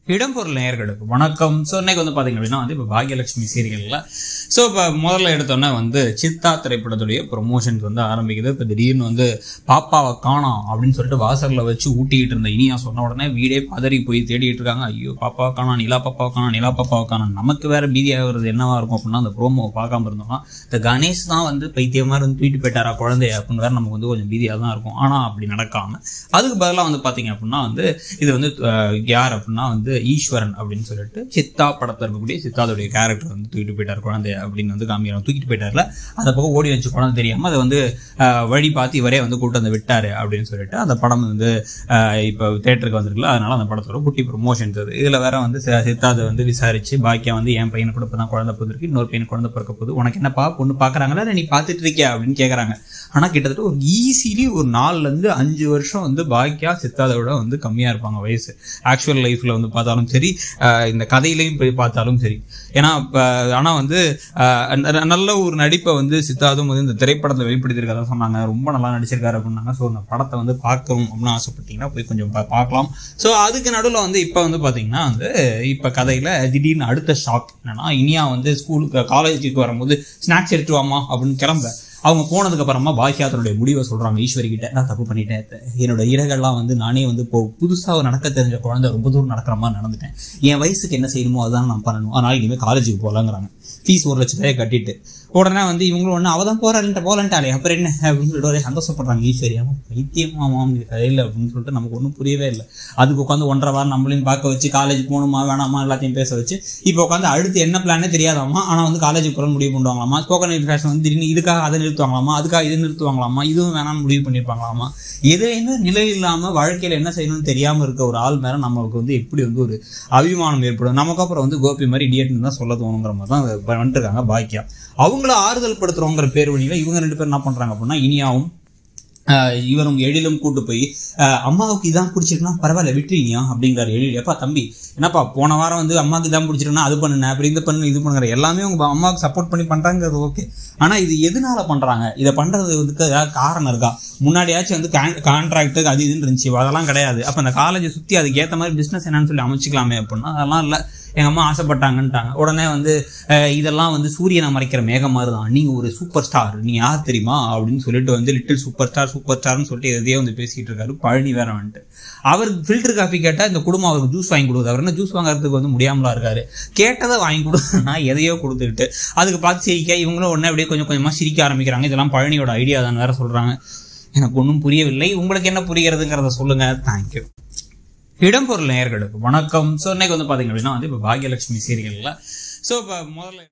இடம்பொருள் நேயர்களுக்கு வணக்கம் ஸோ இன்னைக்கு வந்து பார்த்தீங்க அப்படின்னா வந்து இப்போ பாக்யலட்சுமி சீரியலில் ஸோ இப்போ முதல்ல எடுத்தோன்னே வந்து சித்தா திரைப்படத்துடைய ப்ரொமோஷன்ஸ் வந்து ஆரம்பிக்குது இப்போ திடீர்னு வந்து பாப்பாவை காணோம் அப்படின்னு சொல்லிட்டு வாசலில் வச்சு ஊட்டிக்கிட்டு இருந்த இனியா சொன்ன உடனே வீடே பதறி போய் தேடிட்டு இருக்காங்க ஐயோ பாப்பாவை காணோம் நிலா பாப்பாவை காணோம் நிலா பாப்பாவை காணோம் நமக்கு வேற பீதியாகிறது என்னவா இருக்கும் அப்படின்னா அந்த ப்ரோமோவை பார்க்காம இருந்தோம்னா இந்த கணேஷ் தான் வந்து பைத்தியமாக இருந்து தூக்கிட்டு போயிட்டாரா குழந்தைய அப்படின்னு வேற நமக்கு வந்து கொஞ்சம் பீதியாக தான் இருக்கும் ஆனால் அப்படி நடக்காம அதுக்கு பதிலாக வந்து பார்த்தீங்க அப்படின்னா வந்து இது வந்து அஹ், யார் அப்படின்னா வந்து ஈஸ்வரன் அப்படின்னு சொல்லிட்டு சித்தா படத்தில் இருக்கக்கூடிய சித்தாவுடைய கேரக்டர் வந்து தூக்கிட்டு போயிட்டார் குழந்தைய அப்படின்னு வந்து காமிக்கிறாங்க தூக்கிட்டு போயிட்டார்ல அந்த பக்கம் ஓடி வச்சு குழந்தை தெரியாம அதை வந்து அஹ், வழி பார்த்து இவரே வந்து கூட்டு வந்து விட்டாரு அப்படின்னு சொல்லிட்டு அந்த படம் வந்து அஹ், இப்போ தேட்டருக்கு வந்திருக்குல்ல அதனால அந்த படத்தோட குட்டி ப்ரொமோஷன்ஸ் அது இதுல வேற வந்து சி- சித்தாதை வந்து விசாரிச்சு பாக்கியா வந்து என் பையனை கூட இப்பதான் குழந்தை பிறந்திருக்கு இன்னொரு பையன் குழந்தை பிறக்க போகுது உனக்கு என்னப்பா பொண்ணு பாக்குறாங்களா இல்ல நீ பார்த்துட்டு இருக்கியா அப்படின்னு கேக்குறாங்க ஆனா கிட்டத்தட்ட ஒரு ஈஸிலி ஒரு நாலுல இருந்து அஞ்சு வருஷம் வந்து பாக்கியா சித்தாதை விட வந்து கம்மியா இருப்பாங்க வயசு ஆக்சுவல் லைஃப்ல வந்து பார்த்தாலும் சரி அஹ் இந்த கதையிலையும் போய் பார்த்தாலும் சரி ஏன்னா இப்ப, ஆனா வந்து அஹ், ந- நல்ல ஒரு நடிப்பை வந்து சித்தாதும் வந்து இந்த திரைப்படத்தில் வெளிப்படுத்தியிருக்கதா சொன்னாங்க ரொம்ப நல்லா நடிச்சிருக்காரு அப்படின்னாங்க ஸோ அந்த படத்தை வந்து பார்க்கணும் அப்படின்னு ஆசைப்பட்டீங்கன்னா போய் கொஞ்சம் பா- பார்க்கலாம் ஸோ அதுக்கு நடுவில் வந்து இப்போ வந்து பார்த்தீங்கன்னா வந்து இப்போ கதையில் திடீர்னு அடுத்த ஷாக் என்னன்னா இனியா வந்து ஸ்கூலுக்கு காலேஜுக்கு வரும்போது ஸ்நாக்ஸ் எடுத்து வாமா அப்படின்னு கிளம்ப அவங்க போனதுக்கு அப்புறமா பாக்கியா தன்னுடைய முடிவை சொல்றாங்க ஈஸ்வரி கிட்ட நான் தப்பு பண்ணிட்டேன் என்னோட இறகெல்லாம் வந்து நானே வந்து இப்போ புதுசா ஒரு நடக்க தெரிஞ்ச குழந்தை ரொம்ப தூரம் நடக்கிற மாதிரி நடந்துட்டேன் என் வயசுக்கு என்ன செய்யணுமோ அதான் நான் பண்ணணும் அதனால இனிமேல் காலேஜுக்கு போகலாங்கிறாங்க ஃபீஸ் ஒரு லட்ச ரூபாய் கட்டிட்டு உடனே வந்து இவங்களும் ஒன்று அவ தான் போறான்ட்டு போகலன்ட்டாலே அப்புறம் என்ன அப்படின்னு சொல்லிட்டு ஒரே சந்தோஷப்படுறாங்க ஈஸ்வரி ஆமா பைத்தியமாமாம் இது கதையில் அப்படின்னு சொல்லிட்டு நமக்கு ஒன்றும் புரியவே இல்லை அதுக்கு உட்காந்து ஒன்றரை வாரம் நம்மளையும் பார்க்க வச்சு காலேஜ் போகணுமா வேணாமா எல்லாத்தையும் பேச வச்சு இப்போ உட்காந்து அடுத்து என்ன பிளானே தெரியாதாமா ஆனால் வந்து காலேஜுக்கு போகிற முடிவு பண்ணுவாங்களாமா ஸ்போக்கன் எஜுகேஷன் வந்து திடீர்னு இதுக்காக அதை நிறுத்துவாங்களாமா அதுக்காக இது நிறுத்துவாங்களாமா இதுவும் வேணாம்னு முடிவு பண்ணியிருப்பாங்களாமா எதுலையுமே நிலை இல்லாமல் வாழ்க்கையில் என்ன செய்யணும்னு தெரியாமல் இருக்க ஒரு ஆள் மேலே நம்மளுக்கு வந்து எப்படி வந்து ஒரு அபிமானம் ஏற்படும் நமக்கு அப்புறம் வந்து கோபி மாதிரி இடியட்னு தான் சொல்ல தோணுங்கிற மாதிரி தான் அதை வந்துட்டு இருக்காங்க பாக்கியா அவங்கள ஆறுதல் படுத்துறோங்கிற பேர் வழியில இவங்க ரெண்டு பேரும் என்ன பண்றாங்க அப்படின்னா இனியாவும் ஆஹ் இவரும் எழிலும் கூட்டு போய் ஆஹ் அம்மாவுக்கு இதான் பிடிச்சிருக்குன்னா பரவாயில்ல விட்டுறீங்க அப்படிங்கிறாரு எழில் எப்பா தம்பி என்னப்பா போன வாரம் வந்து அம்மாவுக்கு இதான் பிடிச்சிருக்குன்னா அது பண்ணுன அப்படி இது பண்ணு இது பண்ணுற எல்லாமே உங்க அம்மாவுக்கு சப்போர்ட் பண்ணி பண்றாங்கிறது ஓகே ஆனா இது எதனால பண்றாங்க இதை பண்றது வந்து ஏதாவது காரணம் இருக்கா முன்னாடியாச்சும் வந்து கான்ட்ராக்ட் அது இதுன்னு இருந்துச்சு அதெல்லாம் கிடையாது அப்ப அந்த காலேஜை சுத்தி அதுக்கு ஏத்த மாதிரி பிசினஸ் என்னன்னு சொல்லி அமைச்சிக்கலாமே அப்படின்னா அதெல்லாம் இல்ல எங்க அம்மா ஆசைப்பட்டாங்கன்ட்டாங்க உடனே வந்து அஹ், இதெல்லாம் வந்து சூரியனை மறைக்கிற மேகம் மாதிரி தான் நீங்க ஒரு சூப்பர் ஸ்டார் நீங்க யார் தெரியுமா அப்படின்னு சொல்லிட்டு வந்து லிட்டில் சூப்பர் ஸ்டார் சூப்பர் ஸ்டார்னு சொல்லிட்டு எதையோ வந்து பேசிட்டு இருக்காரு பழனி வேற வந்துட்டு அவர் ஃபில்டர் காஃபி கேட்டா இந்த குடும்பம் அவருக்கு ஜூஸ் வாங்கி கொடுக்குது அவர் என்ன ஜூஸ் வாங்குறதுக்கு வந்து முடியாமலா இருக்காரு கேட்டதை வாங்கி கொடுனா எதையோ கொடுத்துக்கிட்டு அதுக்கு பார்த்து சிரிக்க இவங்களும் உடனே அப்படியே கொஞ்சம் கொஞ்சமா சிரிக்க ஆரம்பிக்கிறாங்க இதெல்லாம் பழனியோட ஐடியா தான் வேற சொல்றாங்க எனக்கு ஒன்றும் புரியவில்லை உங்களுக்கு என்ன புரிகிறதுங்கிறத சொல்லுங்க தேங்க்யூ இடம்பொருள் நேயர்களுக்கு வணக்கம் ஸோ இன்னைக்கு வந்து பார்த்தீங்க அப்படின்னா வந்து இப்போ பாக்யலட்சுமி சீரியலில் ஸோ இப்போ முதல்ல